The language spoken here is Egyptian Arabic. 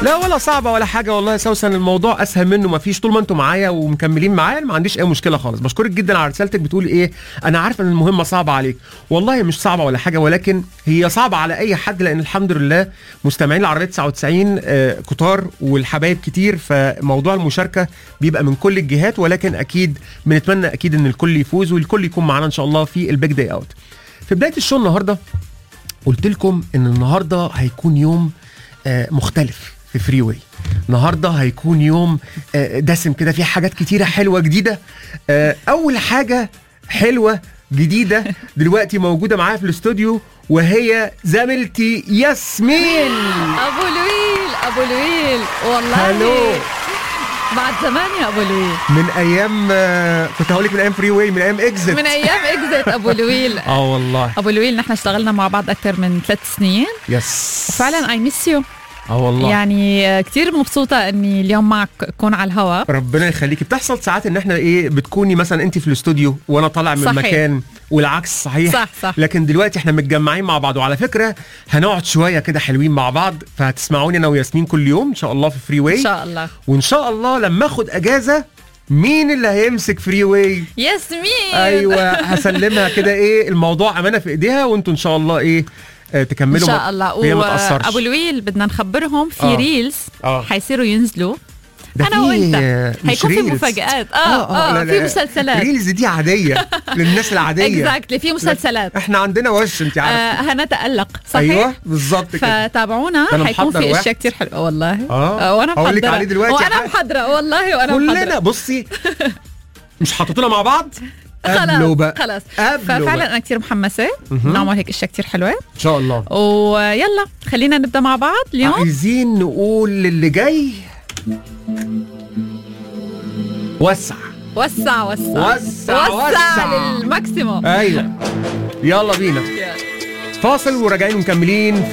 لا ولا صعبه ولا حاجه والله يا سوسن الموضوع اسهل منه ما فيش طول ما انتم معايا ومكملين معايا ما عنديش اي مشكله خالص بشكرك جدا على رسالتك بتقول ايه انا عارفه ان المهمه صعبه عليك والله مش صعبه ولا حاجه ولكن هي صعبه على اي حد لان الحمد لله مستمعين العربيه 99 آه، كتار والحبايب كتير فموضوع المشاركه بيبقى من كل الجهات ولكن اكيد بنتمنى اكيد ان الكل يفوز والكل يكون معانا ان شاء الله في البيج داي اوت في بدايه الشو النهارده قلت لكم ان النهارده هيكون يوم آه، مختلف في فري واي النهارده هيكون يوم آه، دسم كده فيه حاجات كتيره حلوه جديده آه، اول حاجه حلوه جديده دلوقتي موجوده معايا في الاستوديو وهي زميلتي ياسمين ابو لويل ابو لويل والله هلو. بعد زمان يا ابو لويل من ايام آه، كنت هقول لك من ايام فري واي من ايام اكزيت من ايام اكزيت ابو لويل اه والله ابو لويل نحن اشتغلنا مع بعض اكثر من ثلاث سنين يس وفعلا اي ميس يو اه والله يعني كثير مبسوطه اني اليوم معك اكون على الهواء ربنا يخليكي بتحصل ساعات ان احنا ايه بتكوني مثلا انت في الاستوديو وانا طالع من صحيح. مكان والعكس صحيح صح، صح. لكن دلوقتي احنا متجمعين مع بعض وعلى فكره هنقعد شويه كده حلوين مع بعض فهتسمعوني انا وياسمين كل يوم ان شاء الله في فري واي ان شاء الله وان شاء الله لما اخد اجازه مين اللي هيمسك فري واي ياسمين ايوه هسلمها كده ايه الموضوع امانه في ايديها وانتوا ان شاء الله ايه آه، ان تكملوا شاء الله هي ما تاثرش ابو لويل بدنا نخبرهم في آه. ريلز آه. حيصيروا ينزلوا ده انا في- وانت مش حيكون في ريلز. مفاجآت اه اه, لا، آه لا، في مسلسلات ريلز دي عاديه للناس العاديه اكزاكتلي في مسلسلات احنا عندنا وش انت عارفه آه هنتألق صحيح ايوه بالظبط كده فتابعونا أنا حيكون محضر في واحد. اشياء كتير حلوه والله آه. وانا هقول لك محضره عليه دلوقتي وانا حاجة. محضره والله وانا كلنا محضره بصي مش حاططونا مع بعض قبلوا خلاص بقى خلاص قبلوا ففعلا بقى. انا كثير محمسه مهم. نعمل هيك اشياء كتير حلوه ان شاء الله ويلا خلينا نبدا مع بعض اليوم عايزين نقول للي جاي وسع وسع وسع وسع، وسع وسع. للماكسيموم ايوه يلا بينا فاصل وراجعين مكملين